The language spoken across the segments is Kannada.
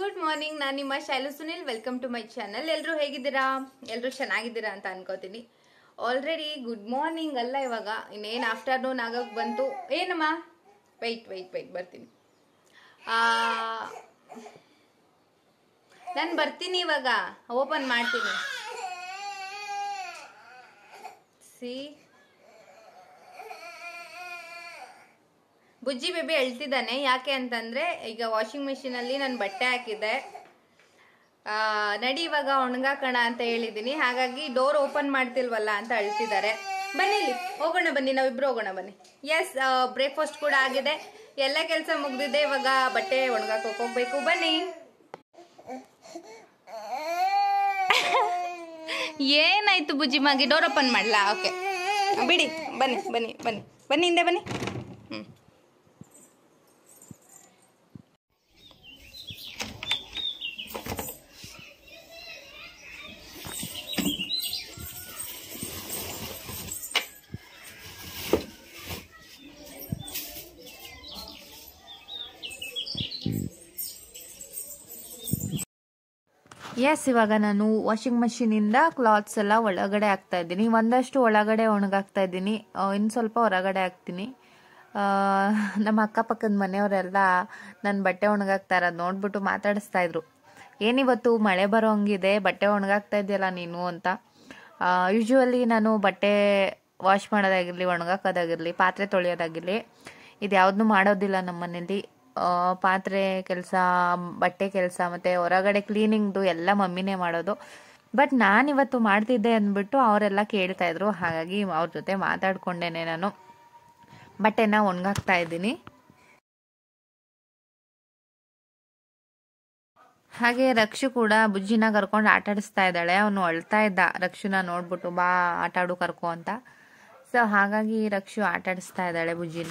ಗುಡ್ ಮಾರ್ನಿಂಗ್ ನಾನು ನಿಮ್ಮ Shailu Sunil welcome to my channel ಎಲ್ಲರೂ ಹೇಗಿದ್ದೀರಾ ಎಲ್ಲರೂ ಚೆನ್ನಾಗಿದ್ದೀರಾ ಅಂತ ಅನ್ಕೋತೀನಿ ಆಲ್ರೆಡಿ ಗುಡ್ ಮಾರ್ನಿಂಗ್ ಅಲ್ಲ ಇವಾಗ ಇನ್ನೇನು ಆಫ್ಟರ್ನೂನ್ ಆಗಕ್ಕೆ ಬಂತು ಏನಮ್ಮ ವೆಯ್ಟ್ ವೆಯ್ಟ್ ವೆಯ್ಟ್ ಬರ್ತೀನಿ ನಾನು ಬರ್ತೀನಿ ಇವಾಗ ಓಪನ್ ಮಾಡ್ತೀನಿ ಸಿ ಬುಜ್ಜಿ ಬೇಬಿ ಅಳ್ತಿದ್ದಾನೆ ಯಾಕೆ ಅಂತಂದ್ರೆ ಈಗ ವಾಷಿಂಗ್ ಮೆಷಿನ್ ಅಲ್ಲಿ ನಾನು ಬಟ್ಟೆ ಹಾಕಿದ್ದೆ ಆ, ನಡಿ ಇವಾಗ ಒಣಗಾಕೋಣ ಅಂತ ಹೇಳಿದ್ದೀನಿ ಹಾಗಾಗಿ ಡೋರ್ ಓಪನ್ ಮಾಡ್ತಿಲ್ವಲ್ಲ ಅಂತ ಅಳ್ತಿದ್ದಾರೆ ಬನ್ನಿ ಇಲ್ಲಿ ಹೋಗೋಣ ಬನ್ನಿ ನಾವಿಬ್ರು ಹೋಗೋಣ ಬನ್ನಿ ಎಸ್ ಬ್ರೇಕ್ಫಾಸ್ಟ್ ಕೂಡ ಆಗಿದೆ ಎಲ್ಲ ಕೆಲಸ ಮುಗ್ದಿದೆ ಇವಾಗ ಬಟ್ಟೆ ಒಣಗಾಕೋಕ್ ಹೋಗ್ಬೇಕು ಬನ್ನಿ ಏನಾಯ್ತು ಬುಜ್ಜಿ ಮಾಗಿ ಡೋರ್ ಓಪನ್ ಮಾಡ್ಲಾ ಓಕೆ ಬಿಡಿ ಬನ್ನಿ ಬನ್ನಿ ಬನ್ನಿ ಬನ್ನಿ ಹಿಂದೆ ಬನ್ನಿ ಹ್ಞೂ ಎಸ್ ಇವಾಗ ನಾನು ವಾಷಿಂಗ್ ಮಷೀನಿಂದ ಕ್ಲಾತ್ಸ್ ಎಲ್ಲ ಒಳಗಡೆ ಹಾಕ್ತಾ ಇದ್ದೀನಿ ಒಂದಷ್ಟು ಒಳಗಡೆ ಒಣಗಾಕ್ತಾ ಇದ್ದೀನಿ ಇನ್ನು ಸ್ವಲ್ಪ ಹೊರಗಡೆ ಹಾಕ್ತೀನಿ ಆ, ನಮ್ಮ ಅಕ್ಕಪಕ್ಕದ ಮನೆಯವರೆಲ್ಲ ನನ್ನ ಬಟ್ಟೆ ಒಣಗಾಕ್ತಾ ಇರೋದು ನೋಡ್ಬಿಟ್ಟು ಮಾತಾಡಿಸ್ತಾ ಇದ್ರು ಏನಿವತ್ತು ಮಳೆ ಬರೋ ಹಂಗಿದೆ ಬಟ್ಟೆ ಒಣಗಾಕ್ತಾ ಇದೆಯಲ್ಲ ನೀನು ಅಂತ ಯೂಶ್ವಲಿ ನಾನು ಬಟ್ಟೆ ವಾಶ್ ಮಾಡೋದಾಗಿರಲಿ ಒಣಗಾಕೋದಾಗಿರಲಿ ಪಾತ್ರೆ ತೊಳೆಯೋದಾಗಿರಲಿ ಇದು ಯಾವುದನ್ನು ಮಾಡೋದಿಲ್ಲ ನಮ್ಮ ಮನೇಲಿ ಆ, ಪಾತ್ರೆ ಕೆಲಸ ಬಟ್ಟೆ ಕೆಲಸ ಮತ್ತು ಹೊರಗಡೆ ಕ್ಲೀನಿಂಗ್ದು ಎಲ್ಲ ಮಮ್ಮಿನೇ ಮಾಡೋದು ಬಟ್ ನಾನಿವತ್ತು ಮಾಡ್ತಿದ್ದೆ ಅಂದ್ಬಿಟ್ಟು ಅವರೆಲ್ಲ ಕೇಳ್ತಾ ಇದ್ರು ಹಾಗಾಗಿ ಅವ್ರ ಜೊತೆ ಮಾತಾಡ್ಕೊಂಡೇನೆ ನಾನು ಬಟ್ಟೆನ ಒಣಗಾಕ್ತಾ ಇದ್ದೀನಿ ಹಾಗೆ ರಕ್ಷು ಕೂಡ ಬುಜ್ಜಿನ ಕರ್ಕೊಂಡು ಆಟ ಆಡಿಸ್ತಾ ಇದ್ದಾಳೆ ಅವನು ಅಳ್ತಾ ಇದ್ದ ರಕ್ಷುನ ನೋಡ್ಬಿಟ್ಟು ಬಾ ಆಟ ಆಡು ಕರ್ಕೊ ಅಂತ ಸೊ ಹಾಗಾಗಿ ರಕ್ಷು ಆಟ ಆಡಿಸ್ತಾ ಇದ್ದಾಳೆ ಬುಜ್ಜಿನ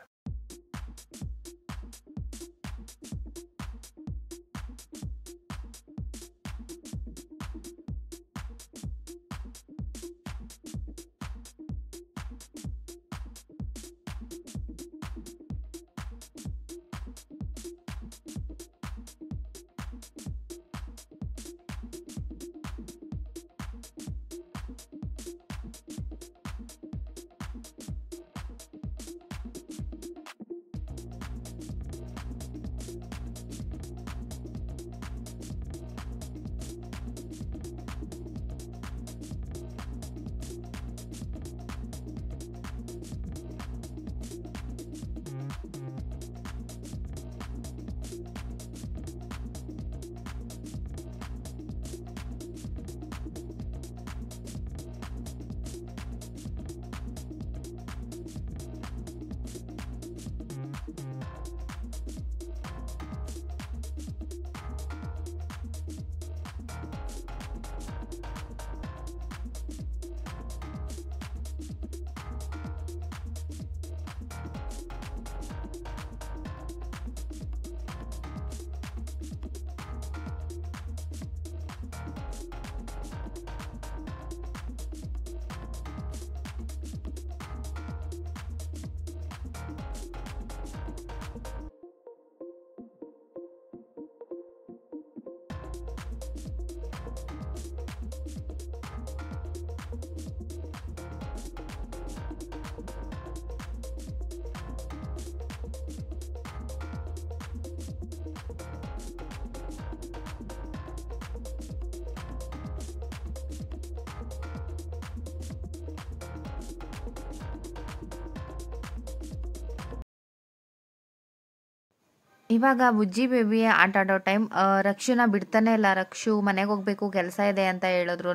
ಇವಾಗ ಬುಜ್ಜಿ ಬೇಬಿ ಆಟ ಆಡೋ ಟೈಮ್ ರಕ್ಷುನ ಬಿಡ್ತಾನೆ ಇಲ್ಲ ರಕ್ಷು ಮನೆಗೆ ಹೋಗ್ಬೇಕು ಕೆಲಸ ಇದೆ ಅಂತ ಹೇಳಿದ್ರು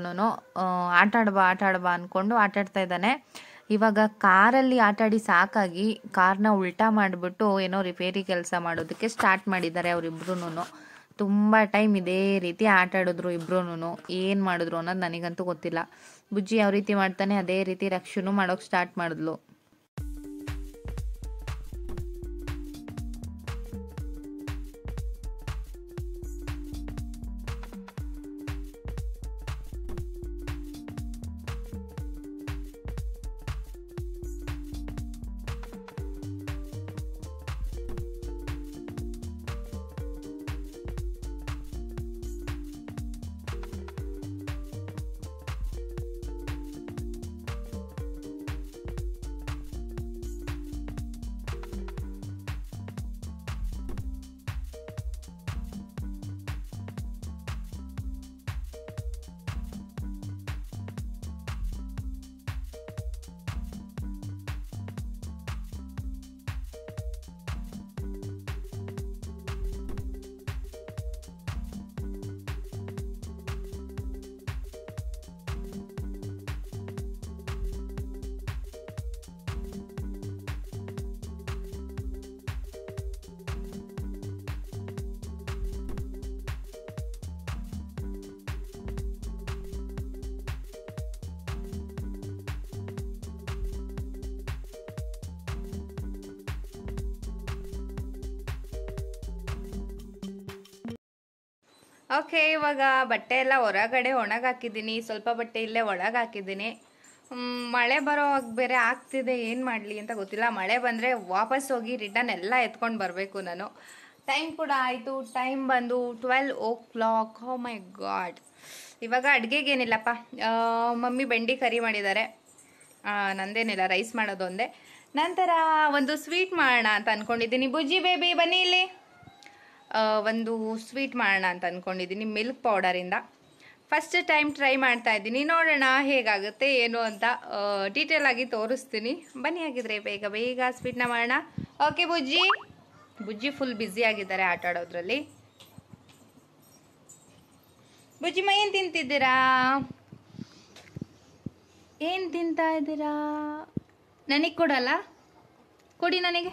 ಆಟ ಆಡ್ಬಾ ಆಟ ಆಡ್ಬಾ ಅಂದ್ಕೊಂಡು ಆಟ ಆಡ್ತಾ ಇದ್ದಾನೆ ಇವಾಗ ಕಾರಲ್ಲಿ ಆಟಾಡಿ ಸಾಕಾಗಿ ಕಾರ್ನ ಉಲ್ಟಾ ಮಾಡಿಬಿಟ್ಟು ಏನೋ ರಿಪೇರಿ ಕೆಲಸ ಮಾಡೋದಕ್ಕೆ ಸ್ಟಾರ್ಟ್ ಮಾಡಿದ್ದಾರೆ ಅವರಿಬ್ರು ತುಂಬ ಟೈಮ್ ಇದೇ ರೀತಿ ಆಟ ಆಡಿದ್ರು ಇಬ್ರು ಏನು ಮಾಡಿದ್ರು ಅನ್ನೋದು ನನಗಂತೂ ಗೊತ್ತಿಲ್ಲ ಬುಜ್ಜಿ ಯಾವ ರೀತಿ ಮಾಡ್ತಾನೆ ಅದೇ ರೀತಿ ರಕ್ಷುನು ಮಾಡೋಕೆ ಸ್ಟಾರ್ಟ್ ಮಾಡಿದ್ಲು ಓಕೆ ಇವಾಗ ಬಟ್ಟೆ ಎಲ್ಲ ಹೊರಗಡೆ ಒಣಗಿ ಹಾಕಿದ್ದೀನಿ ಸ್ವಲ್ಪ ಬಟ್ಟೆ ಇಲ್ಲೇ ಒಳಗೆ ಹಾಕಿದ್ದೀನಿ ಮ್, ಮಳೆ ಬರೋ ಹಾಗ್ ಬೇರೆ ಆಗ್ತಿದೆ ಏನು ಮಾಡಲಿ ಅಂತ ಗೊತ್ತಿಲ್ಲ ಮಳೆ ಬಂದರೆ ವಾಪಸ್ ಹೋಗಿ ರಿಟರ್ನ್ ಎಲ್ಲ ಎತ್ಕೊಂಡು ಬರಬೇಕು ನಾನು ಟೈಮ್ ಕೂಡ ಆಯಿತು ಟೈಮ್ ಬಂದು ಟ್ವೆಲ್ ಓ ಕ್ಲಾಕ್ ಹೋ ಮೈ ಗಾಡ್ ಇವಾಗ ಅಡುಗೆಗೆ ಏನಿಲ್ಲಪ್ಪ ಆ, ಮಮ್ಮಿ ಬೆಂಡಿ ಕರಿ ಮಾಡಿದ್ದಾರೆ ಆ, ನಂದೇನಿಲ್ಲ ರೈಸ್ ಮಾಡೋದು ಒಂದೇ ನಂತರ ಒಂದು ಸ್ವೀಟ್ ಮಾಡೋಣ ಅಂತ ಅನ್ಕೊಂಡಿದ್ದೀನಿ ಬುಜ್ಜಿ ಬೇಬಿ ಬನ್ನಿ ಇಲ್ಲಿ ಆ, ಒಂದು ಸ್ವೀಟ್ ಮಾಡೋಣ ಅಂತ ಅನ್ಕೊಂಡಿದ್ದೀನಿ ಮಿಲ್ಕ್ ಪೌಡರಿಂದ ಫಸ್ಟ್ ಟೈಮ್ ಟ್ರೈ ಮಾಡ್ತಾ ಇದ್ದೀನಿ ನೋಡೋಣ ಹೇಗಾಗುತ್ತೆ ಏನು ಅಂತ ಡೀಟೇಲ್ ಆಗಿ ತೋರಿಸ್ತೀನಿ ಬನ್ನಿ ಆಗಿದ್ರೆ ಬೇಗ ಬೇಗ ಸ್ವೀಟ್ನ ಮಾಡೋಣ okay Bujji Bujji full busy ಆಗಿದ್ದಾರೆ ಆಟ ಆಡೋದ್ರಲ್ಲಿ ಬುಜ್ಜಿಮ್ಮ ಏನು ತಿಂತಿದ್ದೀರಾ ಏನು ತಿಂತಾ ಇದ್ದೀರಾ ನನಗೆ ಕೊಡಲ್ಲ ಕೊಡಿ ನನಗೆ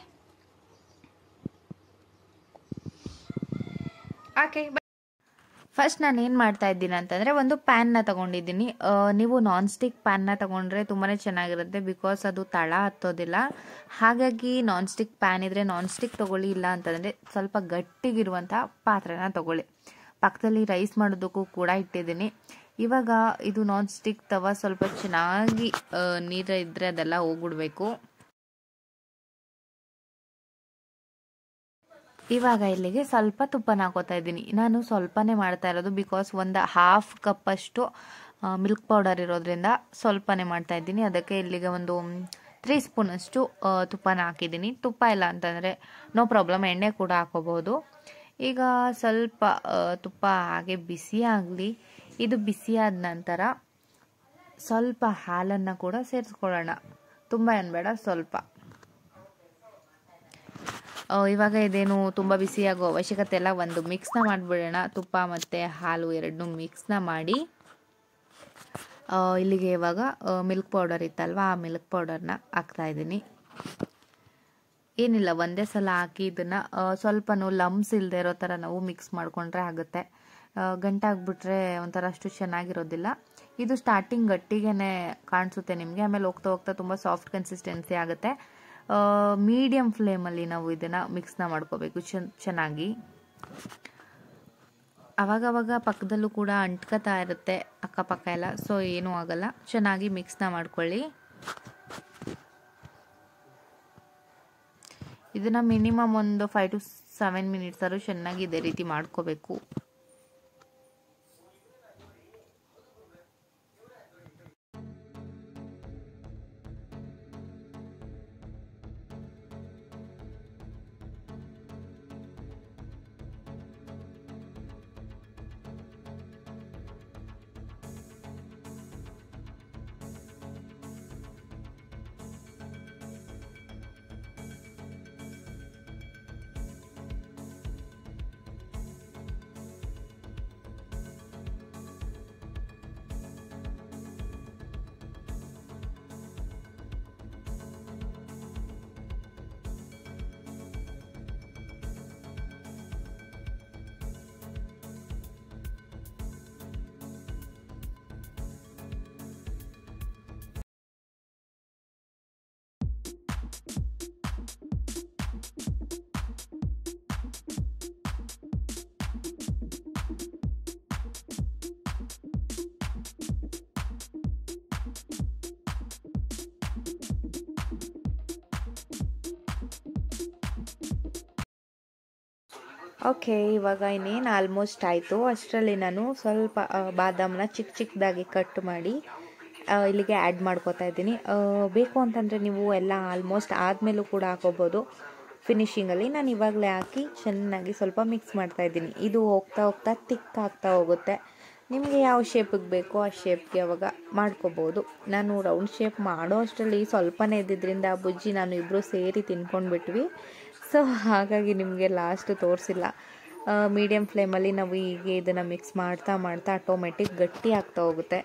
ಓಕೆ ಫಸ್ಟ್ ನಾನು ಏನು ಮಾಡ್ತಾ ಇದ್ದೀನಿ ಅಂತಂದರೆ ಒಂದು ಪ್ಯಾನ್ನ ತಗೊಂಡಿದ್ದೀನಿ ಆ, ನೀವು ನಾನ್ ಸ್ಟಿಕ್ ಪ್ಯಾನ್ನ ತಗೊಂಡ್ರೆ ತುಂಬಾ ಚೆನ್ನಾಗಿರುತ್ತೆ ಬಿಕಾಸ್ ಅದು ತಳ ಹತ್ತೋದಿಲ್ಲ ಹಾಗಾಗಿ ನಾನ್ ಸ್ಟಿಕ್ ಪ್ಯಾನ್ ಇದ್ದರೆ ನಾನ್ ಸ್ಟಿಕ್ ತಗೊಳ್ಳಿ ಇಲ್ಲ ಅಂತಂದರೆ ಸ್ವಲ್ಪ ಗಟ್ಟಿಗಿರುವಂಥ ಪಾತ್ರೆನ ತಗೊಳ್ಳಿ ಪಕ್ಕದಲ್ಲಿ ರೈಸ್ ಮಾಡೋದಕ್ಕೂ ಕೂಡ ಇಟ್ಟಿದ್ದೀನಿ ಇವಾಗ ಇದು ನಾನ್ ಸ್ಟಿಕ್ ತವ ಸ್ವಲ್ಪ ಚೆನ್ನಾಗಿ ಆ, ನೀರು ಇದ್ದರೆ ಅದೆಲ್ಲ ಹೋಗ್ಬಿಡ್ಬೇಕು ಇವಾಗ ಇಲ್ಲಿಗೆ ಸ್ವಲ್ಪ ತುಪ್ಪನ ಹಾಕೋತಾ ಇದ್ದೀನಿ ನಾನು ಸ್ವಲ್ಪನೇ ಮಾಡ್ತಾ ಇರೋದು ಬಿಕಾಸ್ ಒಂದು ಹಾಫ್ ಕಪ್ಪಷ್ಟು ಮಿಲ್ಕ್ ಪೌಡರ್ ಇರೋದ್ರಿಂದ ಸ್ವಲ್ಪನೇ ಮಾಡ್ತಾ ಇದ್ದೀನಿ ಅದಕ್ಕೆ ಇಲ್ಲಿಗೆ ಒಂದು ತ್ರೀ ಸ್ಪೂನಷ್ಟು ಆ, ತುಪ್ಪನ ಹಾಕಿದ್ದೀನಿ ತುಪ್ಪ ಇಲ್ಲ ಅಂತಂದರೆ ನೋ ಪ್ರಾಬ್ಲಮ್ ಎಣ್ಣೆ ಕೂಡ ಹಾಕೋಬಹುದು ಈಗ ಸ್ವಲ್ಪ ಆ, ತುಪ್ಪ ಹಾಗೆ ಬಿಸಿ ಆಗಲಿ ಇದು ಬಿಸಿಯಾದ ನಂತರ ಸ್ವಲ್ಪ ಹಾಲನ್ನು ಕೂಡ ಸೇರಿಸ್ಕೊಳ್ಳೋಣ ತುಂಬ ಏನು ಬೇಡ ಸ್ವಲ್ಪ ಆ, ಇವಾಗ ಇದೇನು ತುಂಬ ಬಿಸಿಯಾಗೋ ಅವಶ್ಯಕತೆ ಇಲ್ಲ ಒಂದು ಮಿಕ್ಸ್ನ ಮಾಡಿಬಿಡೋಣ ತುಪ್ಪ ಮತ್ತು ಹಾಲು ಎರಡನ್ನೂ ಮಿಕ್ಸ್ನ ಮಾಡಿ ಆ, ಇಲ್ಲಿಗೆ ಇವಾಗ ಮಿಲ್ಕ್ ಪೌಡರ್ ಇತ್ತಲ್ವ ಆ ಮಿಲ್ಕ್ ಪೌಡರ್ನ ಹಾಕ್ತಾ ಇದ್ದೀನಿ ಏನಿಲ್ಲ ಒಂದೇ ಸಲ ಹಾಕಿ ಇದನ್ನು ಸ್ವಲ್ಪನೂ ಲಮ್ಸ್ ಇಲ್ಲದೆ ಇರೋ ಥರ ನಾವು ಮಿಕ್ಸ್ ಮಾಡಿಕೊಂಡ್ರೆ ಆಗುತ್ತೆ ಆ, ಗಂಟಾಗ್ಬಿಟ್ರೆ ಒಂಥರ ಅಷ್ಟು ಚೆನ್ನಾಗಿರೋದಿಲ್ಲ ಇದು ಸ್ಟಾರ್ಟಿಂಗ್ ಗಟ್ಟಿಗೆನೆ ಕಾಣಿಸುತ್ತೆ ನಿಮಗೆ ಆಮೇಲೆ ಹೋಗ್ತಾ ಹೋಗ್ತಾ ತುಂಬ ಸಾಫ್ಟ್ ಕನ್ಸಿಸ್ಟೆನ್ಸಿ ಆಗುತ್ತೆ ಮೀಡಿಯಮ್ ಫ್ಲೇಮಲ್ಲಿ ನಾವು ಇದನ್ನು ಮಿಕ್ಸ್ನ ಮಾಡ್ಕೋಬೇಕು ಚೆನ್ನ ಚೆನ್ನಾಗಿ ಅವಾಗವಾಗ ಪಕ್ಕದಲ್ಲೂ ಕೂಡ ಅಂಟ್ಕೋತಾ ಇರುತ್ತೆ ಅಕ್ಕಪಕ್ಕ ಎಲ್ಲ ಸೊ ಏನೂ ಆಗಲ್ಲ ಚೆನ್ನಾಗಿ ಮಿಕ್ಸ್ನ ಮಾಡ್ಕೊಳ್ಳಿ ಇದನ್ನು ಮಿನಿಮಮ್ ಒಂದು ಫೈವ್ ಟು ಸೆವೆನ್ ಮಿನಿಟ್ಸ್ ಆದ್ರೂ ಚೆನ್ನಾಗಿ ಇದೇ ರೀತಿ ಮಾಡ್ಕೋಬೇಕು ಓಕೆ ಇವಾಗ ಇನ್ನೇನು ಆಲ್ಮೋಸ್ಟ್ ಆಯಿತು ಅಷ್ಟರಲ್ಲಿ ನಾನು ಸ್ವಲ್ಪ ಆ, ಬಾದಾಮನ್ನ ಚಿಕ್ಕ ಚಿಕ್ಕದಾಗಿ ಕಟ್ ಮಾಡಿ ಆ, ಇಲ್ಲಿಗೆ ಆ್ಯಡ್ ಮಾಡ್ಕೋತಾ ಇದ್ದೀನಿ ಆ, ಬೇಕು ಅಂತಂದರೆ ನೀವು ಎಲ್ಲ ಆಲ್ಮೋಸ್ಟ್ ಆದಮೇಲೂ ಕೂಡ ಹಾಕೋಬೋದು ಫಿನಿಶಿಂಗಲ್ಲಿ ನಾನು ಇವಾಗಲೇ ಹಾಕಿ ಚೆನ್ನಾಗಿ ಸ್ವಲ್ಪ ಮಿಕ್ಸ್ ಮಾಡ್ತಾ ಇದ್ದೀನಿ ಇದು ಹೋಗ್ತಾ ಹೋಗ್ತಾ ತಿಕ್ ಆಗ್ತಾ ಹೋಗುತ್ತೆ ನಿಮಗೆ ಯಾವ ಶೇಪಿಗೆ ಬೇಕೋ ಆ ಶೇಪ್ಗೆ ಅವಾಗ ಮಾಡ್ಕೋಬೋದು ನಾನು ರೌಂಡ್ ಶೇಪ್ ಮಾಡೋ ಅಷ್ಟರಲ್ಲಿ ಸ್ವಲ್ಪನೇ ಇದ್ದಿದ್ದರಿಂದ ಬುಜ್ಜಿ ನಾನು ಇಬ್ಬರು ಸೇರಿ ತಿನ್ಕೊಂಡ್ಬಿಟ್ವಿ ಸೊ ಹಾಗಾಗಿ ನಿಮಗೆ ಲಾಸ್ಟ್ ತೋರಿಸಿಲ್ಲ ಮೀಡಿಯಮ್ ಫ್ಲೇಮಲ್ಲಿ ನಾವು ಹೀಗೆ ಇದನ್ನು ಮಿಕ್ಸ್ ಮಾಡ್ತಾ ಮಾಡ್ತಾ ಆಟೋಮೆಟಿಕ್ ಗಟ್ಟಿ ಆಗ್ತಾ ಹೋಗುತ್ತೆ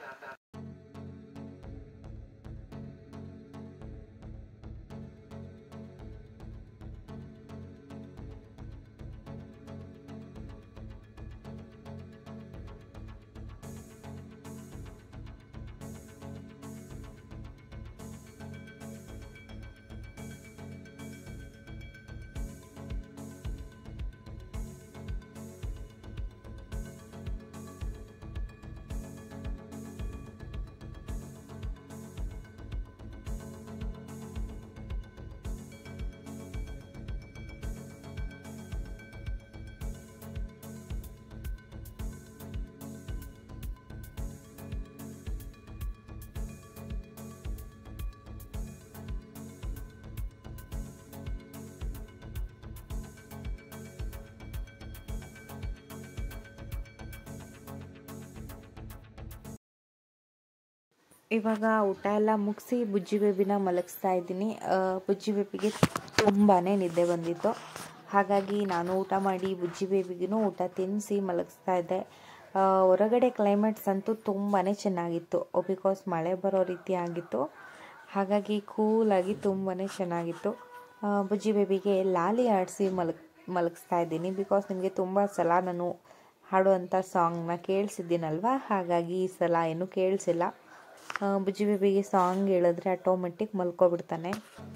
ಇವಾಗ ಊಟ ಎಲ್ಲ ಮುಗಿಸಿ ಬುಜ್ಜಿ ಬೇಬಿನ ಮಲಗಿಸ್ತಾ ಇದ್ದೀನಿ ಆ, ಬುಜ್ಜಿ ಬೇಬಿಗೆ ತುಂಬಾ ನಿದ್ದೆ ಬಂದಿತ್ತು ಹಾಗಾಗಿ ನಾನು ಊಟ ಮಾಡಿ ಬುಜ್ಜಿ ಬೇಬಿಗೂ ಊಟ ತಿನ್ನಿಸಿ ಮಲಗಿಸ್ತಾ ಇದ್ದೆ ಆ, ಹೊರಗಡೆ ಕ್ಲೈಮೇಟ್ಸ್ ಅಂತೂ ತುಂಬಾ ಚೆನ್ನಾಗಿತ್ತು ಬಿಕಾಸ್ ಮಳೆ ಬರೋ ರೀತಿ ಆಗಿತ್ತು ಹಾಗಾಗಿ ಕೂಲಾಗಿ ತುಂಬಾ ಚೆನ್ನಾಗಿತ್ತು ಆ, ಬುಜ್ಜಿ ಬೇಬಿಗೆ ಲಾಲಿ ಆಡಿಸಿ ಮಲಗ್ ಮಲಗಿಸ್ತಾ ಇದ್ದೀನಿ ಬಿಕಾಸ್ ನಿಮಗೆ ತುಂಬ ಸಲ ನಾನು ಹಾಡುವಂಥ ಸಾಂಗ್ನ ಕೇಳಿಸಿದ್ದೀನಲ್ವ ಹಾಗಾಗಿ ಈ ಸಲ ಏನೂ ಕೇಳಿಸಿಲ್ಲ ಆ, ಬುಜ್ಜಿ ಬೇಬಿಗೆ ಸಾಂಗ್ ಹೇಳಿದ್ರೆ ಆಟೋಮೆಟಿಕ್ ಮಲ್ಕೊಬಿಡ್ತಾನೆ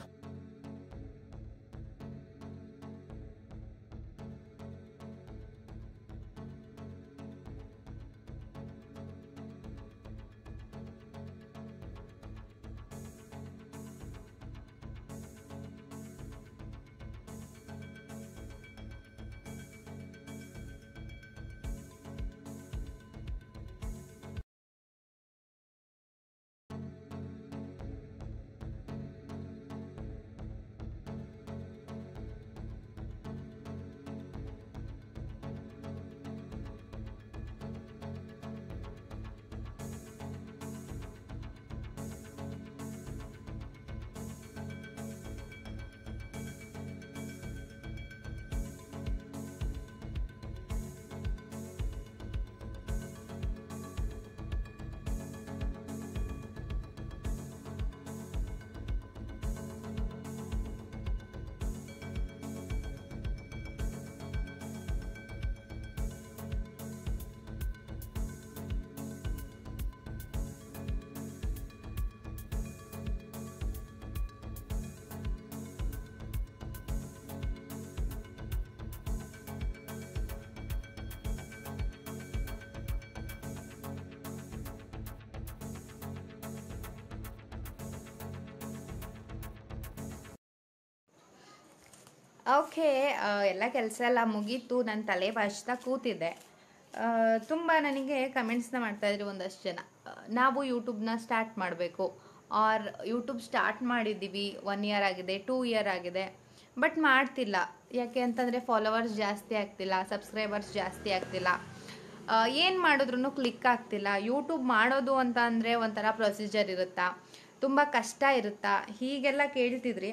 ಓಕೆ ಎಲ್ಲ ಕೆಲಸ ಎಲ್ಲ ಮುಗೀತು ನನ್ನ ತಲೆ ಬಾಚ್ತಾ ಕೂತಿದ್ದೆ ತುಂಬ ನನಗೆ ಕಮೆಂಟ್ಸ್ನ ಮಾಡ್ತಾ ಇದ್ರು ಒಂದಷ್ಟು ಜನ ಆ, ನಾವು ಯೂಟ್ಯೂಬ್ನ ಸ್ಟಾರ್ಟ್ ಮಾಡಬೇಕು ಆರ್ ಯೂಟ್ಯೂಬ್ ಸ್ಟಾರ್ಟ್ ಮಾಡಿದ್ದೀವಿ ಒನ್ ಇಯರ್ ಆಗಿದೆ ಟೂ ಇಯರ್ ಆಗಿದೆ ಬಟ್ ಮಾಡ್ತಿಲ್ಲ ಯಾಕೆ ಅಂತಂದರೆ ಫಾಲೋವರ್ಸ್ ಜಾಸ್ತಿ ಆಗ್ತಿಲ್ಲ ಸಬ್ಸ್ಕ್ರೈಬರ್ಸ್ ಜಾಸ್ತಿ ಆಗ್ತಿಲ್ಲ ಏನು ಮಾಡಿದ್ರು ಕ್ಲಿಕ್ ಆಗ್ತಿಲ್ಲ ಯೂಟ್ಯೂಬ್ ಮಾಡೋದು ಅಂತ ಅಂದರೆ ಒಂಥರ ಪ್ರೊಸೀಜರ್ ಇರುತ್ತಾ ತುಂಬ ಕಷ್ಟ ಇರುತ್ತಾ ಹೀಗೆಲ್ಲ ಕೇಳ್ತಿದ್ರಿ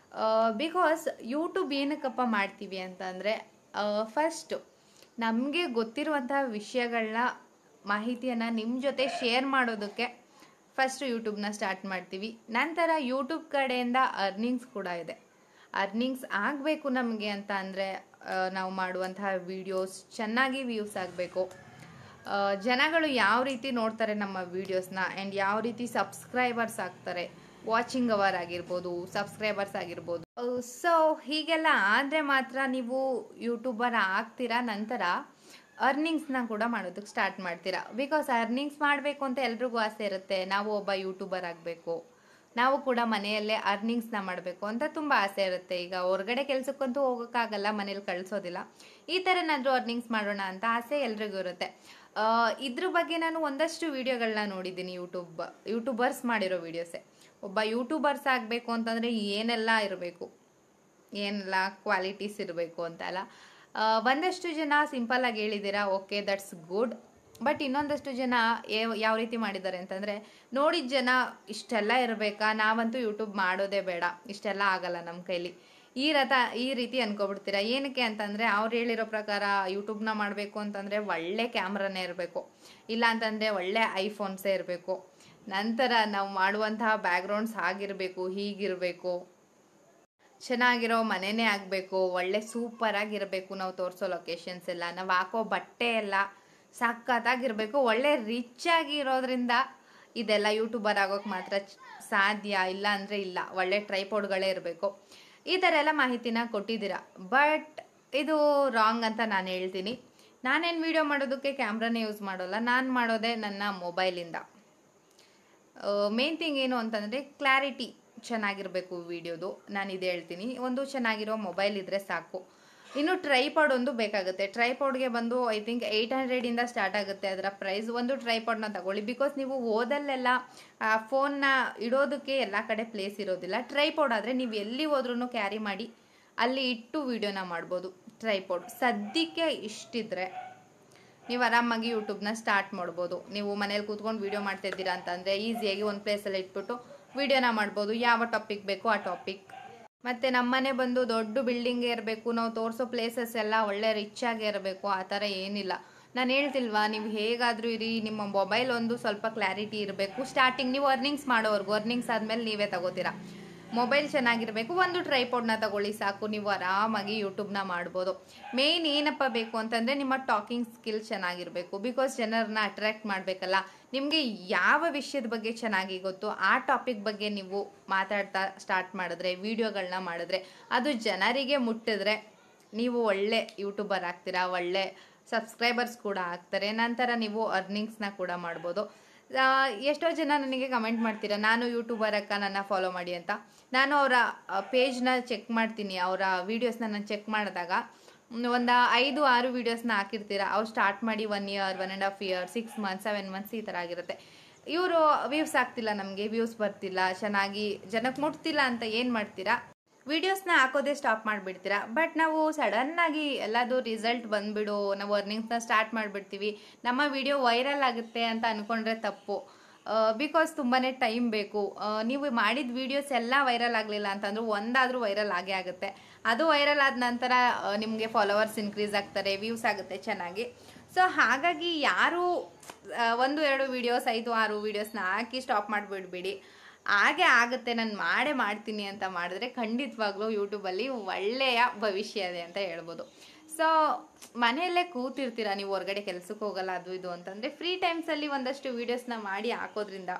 ಬಿಕಾಸ್ ಯೂಟ್ಯೂಬ್ ಏನಕ್ಕಪ್ಪ ಮಾಡ್ತೀವಿ ಅಂತಂದರೆ ಫಸ್ಟು ನಮಗೆ ಗೊತ್ತಿರುವಂತಹ ವಿಷಯಗಳನ್ನ ಮಾಹಿತಿಯನ್ನು ನಿಮ್ಮ ಜೊತೆ ಶೇರ್ ಮಾಡೋದಕ್ಕೆ ಫಸ್ಟು ಯೂಟ್ಯೂಬ್ನ ಸ್ಟಾರ್ಟ್ ಮಾಡ್ತೀವಿ ನಂತರ ಯೂಟ್ಯೂಬ್ ಕಡೆಯಿಂದ ಅರ್ನಿಂಗ್ಸ್ ಕೂಡ ಇದೆ ಅರ್ನಿಂಗ್ಸ್ ಆಗಬೇಕು ನಮಗೆ ಅಂತ ಅಂದರೆ ನಾವು ಮಾಡುವಂತಹ ವಿಡಿಯೋಸ್ ಚೆನ್ನಾಗಿ ವ್ಯೂಸ್ ಆಗಬೇಕು ಜನಗಳು ಯಾವ ರೀತಿ ನೋಡ್ತಾರೆ ನಮ್ಮ ವಿಡಿಯೋಸ್ನ ಆ್ಯಂಡ್ ಯಾವ ರೀತಿ ಸಬ್ಸ್ಕ್ರೈಬರ್ಸ್ ಆಗ್ತಾರೆ ವಾಚಿಂಗ್ ಅವರ್ ಆಗಿರ್ಬೋದು ಸಬ್ಸ್ಕ್ರೈಬರ್ಸ್ ಆಗಿರ್ಬೋದು ಸೊ ಹೀಗೆಲ್ಲ ಆದರೆ ಮಾತ್ರ ನೀವು ಯೂಟ್ಯೂಬರ್ ಆಗ್ತೀರಾ ನಂತರ ಅರ್ನಿಂಗ್ಸ್ನ ಕೂಡ ಮಾಡೋದಕ್ಕೆ ಸ್ಟಾರ್ಟ್ ಮಾಡ್ತೀರಾ ಬಿಕಾಸ್ ಅರ್ನಿಂಗ್ಸ್ ಮಾಡಬೇಕು ಅಂತ ಎಲ್ರಿಗೂ ಆಸೆ ಇರುತ್ತೆ ನಾವು ಒಬ್ಬ ಯೂಟ್ಯೂಬರ್ ಆಗಬೇಕು ನಾವು ಕೂಡ ಮನೆಯಲ್ಲೇ ಅರ್ನಿಂಗ್ಸ್ನ ಮಾಡಬೇಕು ಅಂತ ತುಂಬ ಆಸೆ ಇರುತ್ತೆ ಈಗ ಹೊರಗಡೆ ಕೆಲ್ಸಕ್ಕಂತೂ ಹೋಗೋಕ್ಕಾಗಲ್ಲ ಮನೇಲಿ ಕಳಿಸೋದಿಲ್ಲ ಈ ಥರನಾದರೂ ಅರ್ನಿಂಗ್ಸ್ ಮಾಡೋಣ ಅಂತ ಆಸೆ ಎಲ್ರಿಗೂ ಇರುತ್ತೆ ಆ, ಇದ್ರ ಬಗ್ಗೆ ನಾನು ಒಂದಷ್ಟು ವಿಡಿಯೋಗಳನ್ನ ನೋಡಿದ್ದೀನಿ ಯೂಟ್ಯೂಬ್ ಯೂಟ್ಯೂಬರ್ಸ್ ಮಾಡಿರೋ ವಿಡಿಯೋಸೆ ಒಬ್ಬ ಯೂಟ್ಯೂಬರ್ಸ್ ಆಗಬೇಕು ಅಂತಂದರೆ ಏನೆಲ್ಲ ಇರಬೇಕು ಏನೆಲ್ಲ ಕ್ವಾಲಿಟೀಸ್ ಇರಬೇಕು ಅಂತ ಅಲ್ಲ ಆ, ಒಂದಷ್ಟು ಜನ ಸಿಂಪಲ್ ಆಗಿ ಹೇಳಿದ್ದೀರಾ ಓಕೆ ದಟ್ಸ್ ಗುಡ್ ಬಟ್ ಇನ್ನೊಂದಷ್ಟು ಜನ ಏ- ಯಾವ ರೀತಿ ಮಾಡಿದ್ದಾರೆ ಅಂತಂದರೆ ನೋಡಿದ ಜನ ಇಷ್ಟೆಲ್ಲ ಇರಬೇಕಾ ನಾವಂತೂ ಯೂಟ್ಯೂಬ್ ಮಾಡೋದೇ ಬೇಡ ಇಷ್ಟೆಲ್ಲ ಆಗಲ್ಲ ನಮ್ಮ ಕೈಲಿ ಈ ರಥ ಈ ರೀತಿ ಅನ್ಕೊಬಿಡ್ತೀರಾ ಏನಕ್ಕೆ ಅಂತಂದರೆ ಅವ್ರು ಹೇಳಿರೋ ಪ್ರಕಾರ ಯೂಟ್ಯೂಬ್ನ ಮಾಡಬೇಕು ಅಂತಂದರೆ ಒಳ್ಳೆ ಕ್ಯಾಮ್ರಾನೇ ಇರಬೇಕು ಇಲ್ಲ ಅಂತಂದರೆ ಒಳ್ಳೆ ಐಫೋನ್ಸೇ ಇರಬೇಕು ನಂತರ ನಾವು ಮಾಡುವಂತಹ ಬ್ಯಾಕ್ಗ್ರೌಂಡ್ಸ್ ಆಗಿರಬೇಕು ಹೀಗಿರಬೇಕು ಚೆನ್ನಾಗಿರೋ ಮನೆನೇ ಆಗಬೇಕು ಒಳ್ಳೆ ಸೂಪರ್ ಆಗಿರಬೇಕು ನಾವು ತೋರಿಸೋ ಲೊಕೇಶನ್ಸ್ ಎಲ್ಲ ನಾವು ಹಾಕೋ ಬಟ್ಟೆ ಎಲ್ಲ ಸಖತ್ತಾಗಿರಬೇಕು ಒಳ್ಳೆ ರಿಚ್ ಆಗಿರೋದ್ರಿಂದ ಇದೆಲ್ಲ ಯೂಟ್ಯೂಬರ್ ಆಗೋಕೆ ಮಾತ್ರ ಚ್- ಸಾಧ್ಯ ಇಲ್ಲ ಅಂದರೆ ಇಲ್ಲ ಒಳ್ಳೆ ಟ್ರೈಪೋಡ್ಗಳೇ ಇರಬೇಕು ಈ ಥರ ಎಲ್ಲ ಮಾಹಿತಿನ ಕೊಟ್ಟಿದ್ದೀರಾ ಬಟ್ ಇದು ರಾಂಗ್ ಅಂತ ನಾನು ಹೇಳ್ತೀನಿ ನಾನೇನು ವಿಡಿಯೋ ಮಾಡೋದಕ್ಕೆ ಕ್ಯಾಮ್ರಾನೇ ಯೂಸ್ ಮಾಡೋಲ್ಲ ನಾನು ಮಾಡೋದೇ ನನ್ನ ಮೊಬೈಲಿಂದ ಮೇನ್ ಥಿಂಗ್ ಏನು ಅಂತಂದರೆ ಕ್ಲಾರಿಟಿ ಚೆನ್ನಾಗಿರಬೇಕು ವಿಡಿಯೋದು ನಾನು ಇದು ಹೇಳ್ತೀನಿ ಒಂದು ಚೆನ್ನಾಗಿರೋ ಮೊಬೈಲ್ ಇದ್ದರೆ ಸಾಕು ಇನ್ನು ಟ್ರೈಪಾಡ್ ಒಂದು ಬೇಕಾಗುತ್ತೆ ಟ್ರೈಪಾಡ್ಗೆ ಬಂದು ಐ ಥಿಂಕ್ ಏಯ್ಟ್ ಹಂಡ್ರೆಡಿಂದ ಸ್ಟಾರ್ಟ್ ಆಗುತ್ತೆ ಅದರ ಪ್ರೈಸ್ ಒಂದು ಟ್ರೈಪಾಡ್ನ ತಗೊಳ್ಳಿ ಬಿಕಾಸ್ ನೀವು ಓದಲ್ಲೆಲ್ಲ ಫೋನ್ನ ಇಡೋದಕ್ಕೆ ಎಲ್ಲ ಕಡೆ ಪ್ಲೇಸ್ ಇರೋದಿಲ್ಲ ಟ್ರೈಪಾಡ್ ಆದರೆ ನೀವು ಎಲ್ಲಿ ಹೋದ್ರೂ ಕ್ಯಾರಿ ಮಾಡಿ ಅಲ್ಲಿ ಇಟ್ಟು ವಿಡಿಯೋನ ಮಾಡ್ಬೋದು ಟ್ರೈಪಾಡ್ ಸದ್ಯಕ್ಕೆ ಇಷ್ಟಿದ್ರೆ ನೀವು ಆರಾಮಾಗಿ ಯೂಟ್ಯೂಬ್ನ ಸ್ಟಾರ್ಟ್ ಮಾಡ್ಬೋದು ನೀವು ಮನೇಲಿ ಕೂತ್ಕೊಂಡು ವಿಡಿಯೋ ಮಾಡ್ತಾ ಇದ್ದೀರಾ ಅಂತಂದರೆ ಈಸಿಯಾಗಿ ಒಂದು ಪ್ಲೇಸಲ್ಲಿ ಇಟ್ಬಿಟ್ಟು ವಿಡಿಯೋನ ಮಾಡ್ಬೋದು ಯಾವ ಟಾಪಿಕ್ ಬೇಕೋ ಆ ಟಾಪಿಕ್ ಮತ್ತು ನಮ್ಮನೆ ಬಂದು ದೊಡ್ಡ ಬಿಲ್ಡಿಂಗ್ ಇರಬೇಕು ನಾವು ತೋರಿಸೋ ಪ್ಲೇಸಸ್ ಎಲ್ಲ ಒಳ್ಳೆ ರಿಚ್ ಆಗಿ ಇರಬೇಕು ಆ ಥರ ಏನಿಲ್ಲ ನಾನು ಹೇಳ್ತಿಲ್ವಾ ನೀವು ಹೇಗಾದರೂ ಇರಿ ನಿಮ್ಮ ಮೊಬೈಲ್ ಒಂದು ಸ್ವಲ್ಪ ಕ್ಲಾರಿಟಿ ಇರಬೇಕು ಸ್ಟಾರ್ಟಿಂಗ್ ನೀವು ಅರ್ನಿಂಗ್ಸ್ ಮಾಡೋವರೆಗೂ ಅರ್ನಿಂಗ್ಸ್ ಆದಮೇಲೆ ನೀವೇ ತಗೋತೀರಾ ಮೊಬೈಲ್ ಚೆನ್ನಾಗಿರಬೇಕು ಒಂದು ಟ್ರೈಪೋಡ್ನ ತಗೊಳ್ಳಿ ಸಾಕು ನೀವು ಆರಾಮಾಗಿ ಯೂಟ್ಯೂಬ್ನ ಮಾಡ್ಬೋದು ಮೇಯ್ನ್ ಏನಪ್ಪ ಬೇಕು ಅಂತಂದರೆ ನಿಮ್ಮ ಟಾಕಿಂಗ್ ಸ್ಕಿಲ್ ಚೆನ್ನಾಗಿರಬೇಕು ಬಿಕಾಸ್ ಜನರನ್ನ ಅಟ್ರಾಕ್ಟ್ ಮಾಡಬೇಕಲ್ಲ ನಿಮಗೆ ಯಾವ ವಿಷಯದ ಬಗ್ಗೆ ಚೆನ್ನಾಗಿ ಗೊತ್ತು ಆ ಟಾಪಿಕ್ ಬಗ್ಗೆ ನೀವು ಮಾತಾಡ್ತಾ ಸ್ಟಾರ್ಟ್ ಮಾಡಿದ್ರೆ ವಿಡಿಯೋಗಳನ್ನ ಮಾಡಿದ್ರೆ ಅದು ಜನರಿಗೆ ಮುಟ್ಟಿದ್ರೆ ನೀವು ಒಳ್ಳೆ ಯೂಟ್ಯೂಬರ್ ಆಗ್ತೀರಾ ಒಳ್ಳೆ ಸಬ್ಸ್ಕ್ರೈಬರ್ಸ್ ಕೂಡ ಆಗ್ತಾರೆ ನಂತರ ನೀವು ಅರ್ನಿಂಗ್ಸ್ನ ಕೂಡ ಮಾಡ್ಬೋದು ಆ, ಎಷ್ಟೋ ಜನ ನನಗೆ ಕಮೆಂಟ್ ಮಾಡ್ತೀರಾ ನಾನು ಯೂಟ್ಯೂಬರ್ ಅಕ್ಕ ನನ್ನ ಫಾಲೋ ಮಾಡಿ ಅಂತ ನಾನು ಅವರ ಪೇಜ್ನ ಚೆಕ್ ಮಾಡ್ತೀನಿ ಅವರ ವೀಡಿಯೋಸ್ನ ನಾನು ಚೆಕ್ ಮಾಡಿದಾಗ ಒಂದು ಐದು ಆರು ವೀಡಿಯೋಸ್ನ ಹಾಕಿರ್ತೀರಾ ಅವ್ರು ಸ್ಟಾರ್ಟ್ ಮಾಡಿ one year one and half year six months seven months ಈ ಥರ ಆಗಿರುತ್ತೆ ಇವರು ವ್ಯೂಸ್ ಆಗ್ತಿಲ್ಲ ನಮಗೆ ವ್ಯೂಸ್ ಬರ್ತಿಲ್ಲ ಚೆನ್ನಾಗಿ ಜನಕ್ಕೆ ಮುಟ್ತಿಲ್ಲ ಅಂತ ಏನು ಮಾಡ್ತೀರಾ ವಿಡಿಯೋಸ್ನ ಹಾಕೋದೇ ಸ್ಟಾಪ್ ಮಾಡಿಬಿಡ್ತೀರಾ ಬಟ್ ನಾವು ಸಡನ್ನಾಗಿ ಎಲ್ಲದು ರಿಸಲ್ಟ್ ಬಂದ್ಬಿಡು ನಾವು ಅರ್ನಿಂಗ್ಸ್ನ ಸ್ಟಾರ್ಟ್ ಮಾಡಿಬಿಡ್ತೀವಿ ನಮ್ಮ ವಿಡಿಯೋ ವೈರಲ್ ಆಗುತ್ತೆ ಅಂತ ಅಂದ್ಕೊಂಡ್ರೆ ತಪ್ಪು ಬಿಕಾಸ್ ತುಂಬಾ ಟೈಮ್ ಬೇಕು ಆ, ನೀವು ಮಾಡಿದ ವಿಡಿಯೋಸ್ ಎಲ್ಲ ವೈರಲ್ ಆಗಲಿಲ್ಲ ಅಂತಂದ್ರೆ ಒಂದಾದರೂ ವೈರಲ್ ಆಗೇ ಆಗುತ್ತೆ ಅದು ವೈರಲ್ ಆದ ನಂತರ ನಿಮಗೆ ಫಾಲೋವರ್ಸ್ ಇನ್ಕ್ರೀಸ್ ಆಗ್ತಾರೆ ವ್ಯೂಸ್ ಆಗುತ್ತೆ ಚೆನ್ನಾಗಿ ಸೊ ಹಾಗಾಗಿ ಯಾರು ಆ, ಒಂದು ಎರಡು ವಿಡಿಯೋಸ್ ಐದು ಆರು ವಿಡಿಯೋಸ್ನ ಹಾಕಿ ಸ್ಟಾಪ್ ಮಾಡಿಬಿಡ್ಬೇಡಿ ಹಾಗೆ ಆಗುತ್ತೆ ನಾನು ಮಾಡೇ ಮಾಡ್ತೀನಿ ಅಂತ ಮಾಡಿದ್ರೆ ಖಂಡಿತವಾಗ್ಲೂ ಯೂಟ್ಯೂಬಲ್ಲಿ ಒಳ್ಳೆಯ ಭವಿಷ್ಯ ಇದೆ ಅಂತ ಹೇಳ್ಬೋದು ಸೊ ಮನೆಯಲ್ಲೇ ಕೂತಿರ್ತೀರ ನೀವು ಹೊರಗಡೆ ಕೆಲ್ಸಕ್ಕೆ ಹೋಗಲ್ಲ ಅದು ಇದು ಅಂತಂದರೆ ಫ್ರೀ ಟೈಮ್ಸಲ್ಲಿ ಒಂದಷ್ಟು ವೀಡಿಯೋಸ್ನ ಮಾಡಿ ಹಾಕೋದ್ರಿಂದ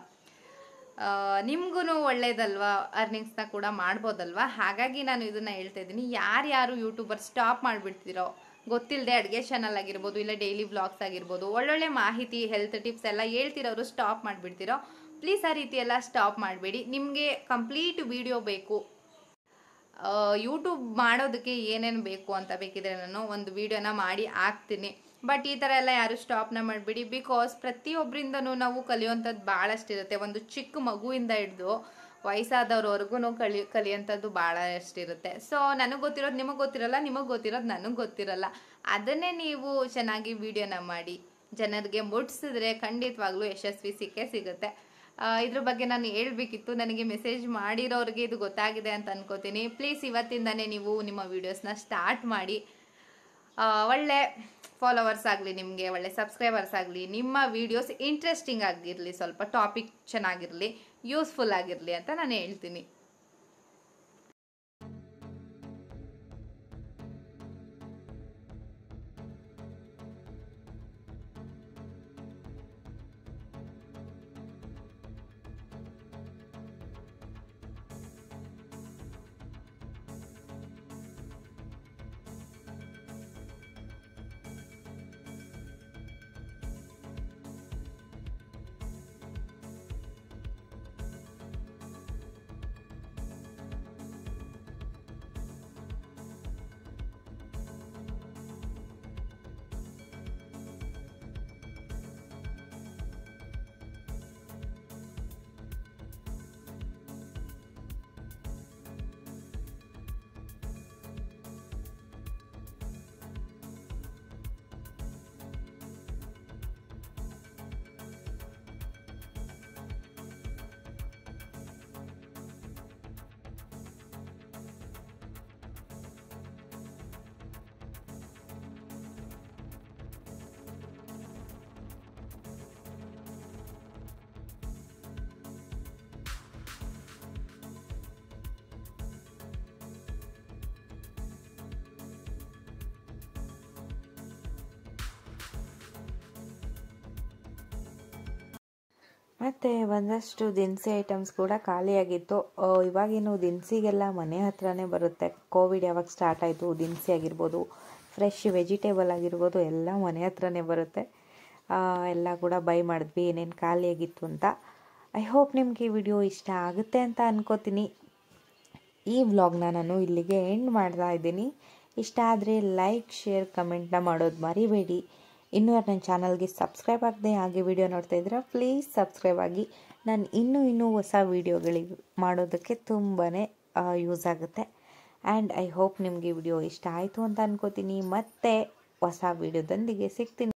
ನಿಮ್ಗೂ ಒಳ್ಳೇದಲ್ವಾ ಅರ್ನಿಂಗ್ಸ್ನ ಕೂಡ ಮಾಡ್ಬೋದಲ್ವಾ ಹಾಗಾಗಿ ನಾನು ಇದನ್ನ ಹೇಳ್ತಾ ಇದ್ದೀನಿ ಯಾರ್ಯಾರು ಯೂಟ್ಯೂಬರ್ ಸ್ಟಾಪ್ ಮಾಡಿಬಿಡ್ತೀರೋ ಗೊತ್ತಿಲ್ಲದೆ ಅಡುಗೆ ಚಾನಲ್ ಆಗಿರ್ಬೋದು ಇಲ್ಲ ಡೈಲಿ ವ್ಲಾಗ್ಸ್ ಆಗಿರ್ಬೋದು ಒಳ್ಳೊಳ್ಳೆ ಮಾಹಿತಿ ಹೆಲ್ತ್ ಟಿಪ್ಸ್ ಎಲ್ಲ ಹೇಳ್ತಿರೋರು ಸ್ಟಾಪ್ ಮಾಡಿಬಿಡ್ತೀರೋ ಪ್ಲೀಸ್ ಆ ರೀತಿ ಎಲ್ಲ ಸ್ಟಾಪ್ ಮಾಡಬೇಡಿ ನಿಮಗೆ ಕಂಪ್ಲೀಟ್ ವಿಡಿಯೋ ಬೇಕು ಯೂಟ್ಯೂಬ್ ಮಾಡೋದಕ್ಕೆ ಏನೇನು ಬೇಕು ಅಂತ ಬೇಕಿದ್ರೆ ನಾನು ಒಂದು ವಿಡಿಯೋನ ಮಾಡಿ ಹಾಕ್ತೀನಿ ಬಟ್ ಈ ಥರ ಎಲ್ಲ ಯಾರು ಸ್ಟಾಪ್ನ ಮಾಡಿಬಿಡಿ ಬಿಕಾಸ್ ಪ್ರತಿಯೊಬ್ಬರಿಂದನೂ ನಾವು ಕಲಿಯುವಂಥದ್ದು ಭಾಳಷ್ಟಿರುತ್ತೆ ಒಂದು ಚಿಕ್ಕ ಮಗುವಿಂದ ಹಿಡಿದು ವಯಸ್ಸಾದವ್ರವರೆಗೂ ಕಲಿ ಕಲಿಯೋಂಥದ್ದು ಭಾಳಷ್ಟಿರುತ್ತೆ ಸೊ ನನಗೆ ಗೊತ್ತಿರೋದು ನಿಮಗೆ ಗೊತ್ತಿರಲ್ಲ ನಿಮಗೆ ಗೊತ್ತಿರೋದು ನನಗೆ ಗೊತ್ತಿರಲ್ಲ ಅದನ್ನೇ ನೀವು ಚೆನ್ನಾಗಿ ವಿಡಿಯೋನ ಮಾಡಿ ಜನರಿಗೆ ಮುಟ್ಸಿದ್ರೆ ಖಂಡಿತವಾಗ್ಲೂ ಯಶಸ್ವಿ ಸಿಕ್ಕೇ ಸಿಗುತ್ತೆ ಆ, ಇದ್ರ ಬಗ್ಗೆ ನಾನು ಹೇಳ್ಬೇಕಿತ್ತು ನನಗೆ ಮೆಸೇಜ್ ಮಾಡಿರೋರಿಗೆ ಇದು ಗೊತ್ತಾಗಿದೆ ಅಂತ ಅನ್ಕೋತೀನಿ ಪ್ಲೀಸ್ ಇವತ್ತಿಂದನೇ ನೀವು ನಿಮ್ಮ ವಿಡಿಯೋಸ್ನ ಸ್ಟಾರ್ಟ್ ಮಾಡಿ ಆ, ಒಳ್ಳೆ ಫಾಲೋವರ್ಸ್ ಆಗಲಿ ನಿಮಗೆ ಒಳ್ಳೆ ಸಬ್ಸ್ಕ್ರೈಬರ್ಸ್ ಆಗಲಿ ನಿಮ್ಮ ವಿಡಿಯೋಸ್ ಇಂಟ್ರೆಸ್ಟಿಂಗ್ ಆಗಿರಲಿ ಸ್ವಲ್ಪ ಟಾಪಿಕ್ ಚೆನ್ನಾಗಿರಲಿ ಯೂಸ್ಫುಲ್ ಆಗಿರಲಿ ಅಂತ ನಾನು ಹೇಳ್ತೀನಿ ಮತ್ತು ಒಂದಷ್ಟು ದಿನಸಿ ಐಟಮ್ಸ್ ಕೂಡ ಖಾಲಿಯಾಗಿತ್ತು ಆ, ಇವಾಗಿನ್ನು ದಿನಸಿಗೆಲ್ಲ ಮನೆ ಹತ್ರನೇ ಬರುತ್ತೆ ಕೋವಿಡ್ ಯಾವಾಗ ಸ್ಟಾರ್ಟ್ ಆಯಿತು ದಿನಸಿ ಆಗಿರ್ಬೋದು ಫ್ರೆಶ್ ವೆಜಿಟೇಬಲ್ ಆಗಿರ್ಬೋದು ಎಲ್ಲ ಮನೆ ಹತ್ರನೇ ಬರುತ್ತೆ ಆ, ಎಲ್ಲ ಕೂಡ ಬೈ ಮಾಡಿದ್ವಿ ಏನೇನು ಖಾಲಿಯಾಗಿತ್ತು ಅಂತ ಐ ಹೋಪ್ ನಿಮ್ಗೆ ಈ ವಿಡಿಯೋ ಇಷ್ಟ ಆಗುತ್ತೆ ಅಂತ ಅನ್ಕೋತೀನಿ ಈ ವ್ಲಾಗ್ನ ನಾನು ಇಲ್ಲಿಗೆ ಎಂಡ್ ಮಾಡ್ತಾ ಇದ್ದೀನಿ ಇಷ್ಟ ಆದರೆ ಲೈಕ್ ಶೇರ್ ಕಮೆಂಟ್ನ ಮಾಡೋದು ಮರಿಬೇಡಿ ಇನ್ನೂ ಯಾರು ನನ್ನ ಚಾನಲ್ಗೆ ಸಬ್ಸ್ಕ್ರೈಬ್ ಆಗದೆ ಹಾಗೆ ವಿಡಿಯೋ ನೋಡ್ತಾ ಇದ್ದೀರಾ ಪ್ಲೀಸ್ ಸಬ್ಸ್ಕ್ರೈಬ್ ಆಗಿ ನಾನು ಇನ್ನೂ ಇನ್ನೂ ಹೊಸ ವೀಡಿಯೋಗಳಿಗೆ ಮಾಡೋದಕ್ಕೆ ತುಂಬಾ ಯೂಸ್ ಆಗುತ್ತೆ ಆ್ಯಂಡ್ ಐ ಹೋಪ್ ನಿಮಗೆ ವಿಡಿಯೋ ಇಷ್ಟ ಆಯಿತು ಅಂತ ಅನ್ಕೋತೀನಿ ಮತ್ತೆ ಹೊಸ ವೀಡಿಯೋದೊಂದಿಗೆ ಸಿಗ್ತೀನಿ